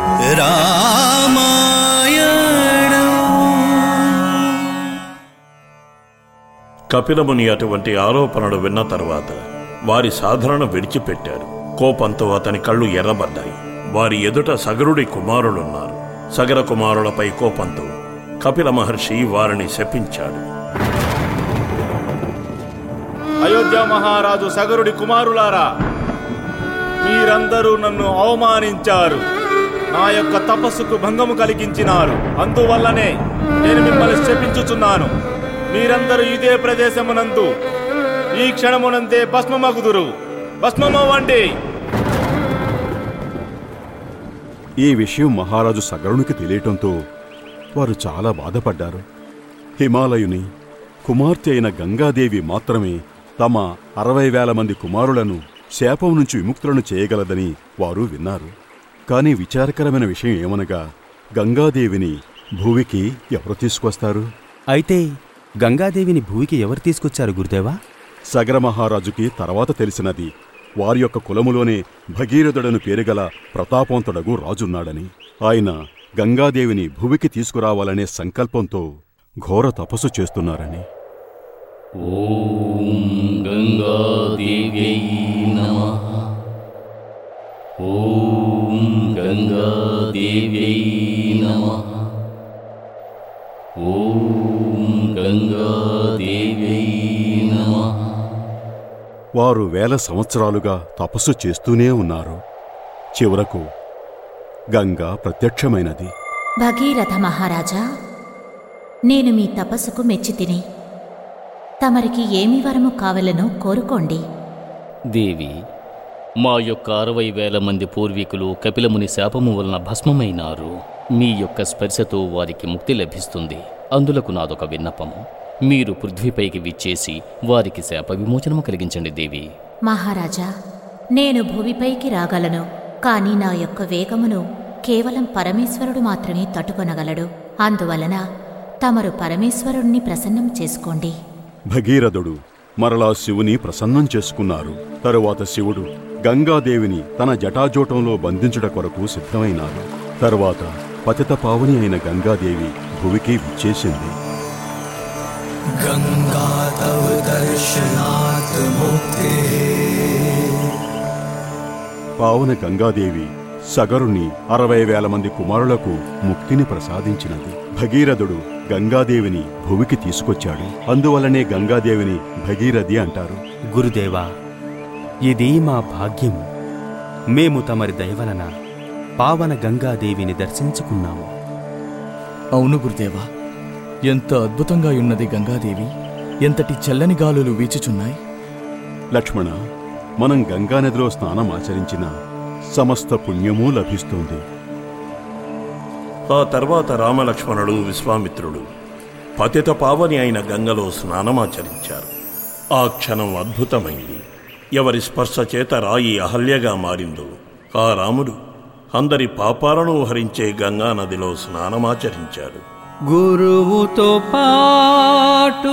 కపిలముని అటువంటి ఆరోపణలు విన్న తరువాత వారి సాధనను విడిచిపెట్టాడు కోపంతో అతని కళ్ళు ఎర్రబడ్డాయి వారి ఎదుట సగరుడి కుమారులున్నారు సగర కుమారులపై కోపంతో కపిల మహర్షి వారిని శపించాడు అయోధ్య మహారాజు సగరుడి కుమారులారా మీరందరూ నన్ను అవమానించారు నా యొక్క తపస్సుకు భంగము కలిగించినారు అందువల్లనే నేను మిమ్మల్ని శపించుచున్నాను మీరందరూ ఇదే ప్రదేశమునందు ఈ క్షణమునందే భస్మమగుదురు భస్మమవ్వండి ఈ విషయం మహారాజు సగరునికి తెలియటంతో వారు చాలా బాధపడ్డారు హిమాలయుని కుమార్తె అయిన గంగాదేవి మాత్రమే తమ అరవై వేల మంది కుమారులను శాపం నుంచి విముక్తులను చేయగలదని వారు విన్నారు కానీ విచారకరమైన విషయం ఏమనగా గంగాదేవిని భూమికి ఎవరు తీసుకొస్తారు అయితే గంగాదేవిని భూమికి ఎవరు తీసుకొచ్చారు గురుదేవా సగర మహారాజుకి తర్వాత తెలిసినది వారి యొక్క కులములోనే భగీరథుడను పేరుగల ప్రతాపవంతుడగు రాజున్నాడని ఆయన గంగాదేవిని భువికి తీసుకురావాలనే సంకల్పంతో ఘోర తపస్సు చేస్తున్నారని ॐ गङ्गादेव्यै नमः ॐ गङ्गादेव्यै नमः ॐ गङ्गादेव्यै नमः వారు వేల సంవత్సరాలుగా తపస్సు చేస్తూనే ఉన్నారు చివరకు గంగా ప్రత్యక్షమైనది భగీరథ మహారాజా నేను మీ తపస్సుకు మెచ్చి తిని తమరికి ఏమి వరము కావలనో కోరుకోండి దేవి మా యొక్క అరవై వేల మంది పూర్వీకులు కపిలముని శాపము వలన భస్మమైనారు మీ యొక్క స్పర్శతో వారికి ముక్తి లభిస్తుంది అందులకు నాదొక విన్నపము మీరు పృథ్వీపైకి విచ్చేసి వారికి శాప విమోచనము కలిగించండి దేవి మహారాజా నేను భూమిపైకి రాగలను కాని నా యొక్క వేగమును కేవలం పరమేశ్వరుడు మాత్రమే తట్టుకొనగలడు అందువలన తమరు పరమేశ్వరుణ్ణి ప్రసన్నం చేసుకోండి భగీరథుడు మరలా శివుని ప్రసన్నం చేసుకున్నారు తరువాత శివుడు గంగాదేవిని తన జటాజూటంలో బంధించుట కొరకు సిద్ధమైనారు తరువాత పతిత పావని అయిన గంగాదేవి భువికి విచ్చేసింది गङ्गा तव दर्शनात् मुक्ते పావన గంగాదేవి సగరుని అరవై వేల మంది కుమారులకు ముక్తిని ప్రసాదించినది భగీరథుడు గంగాదేవిని భువికి తీసుకొచ్చాడు అందువలనే గంగాదేవిని భగీరథి అంటారు గురుదేవా ఇది మా భాగ్యము మేము తమరి దయవలన పావన గంగాదేవిని దర్శించుకున్నాము అవును గురుదేవా ఎంత అద్భుతంగా ఉన్నది గంగాదేవి ఎంతటి చల్లని గాలులు వీచుచున్నాయి లక్ష్మణ మనం గంగానదిలో స్నానం ఆచరించిన సమస్త పుణ్యమూ లభిస్తుంది ఆ తర్వాత రామలక్ష్మణుడు విశ్వామిత్రుడు పతిత పావని అయిన గంగలో స్నానమాచరించారు ఆ క్షణం అద్భుతమైంది ఎవరి స్పర్శ చేత రాయి అహల్యగా మారిందో ఆ రాముడు అందరి పాపాలను హరించే గంగా నదిలో స్నానమాచరించాడు గురువుతో పాటు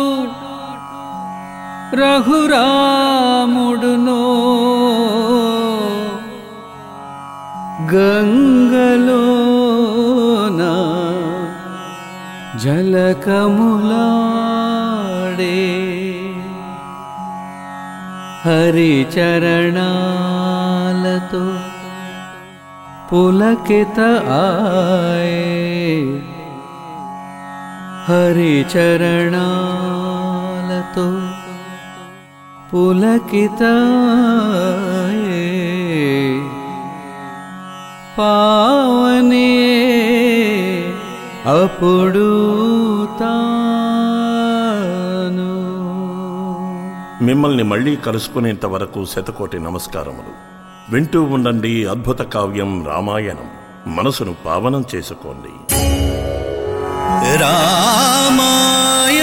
రఘురాముడును గంగలోన జలకములాడే హరిచరణాలతో పులకిత ఆయే హరిచరణాలతో పులకిత పావనే అప్పుడు తాను మిమ్మల్ని మళ్ళీ కలుసుకునేంత వరకు శతకోటి నమస్కారములు వింటూ ఉండండి అద్భుత కావ్యం రామాయణం మనసును పావనం చేసుకోండి రామాయణం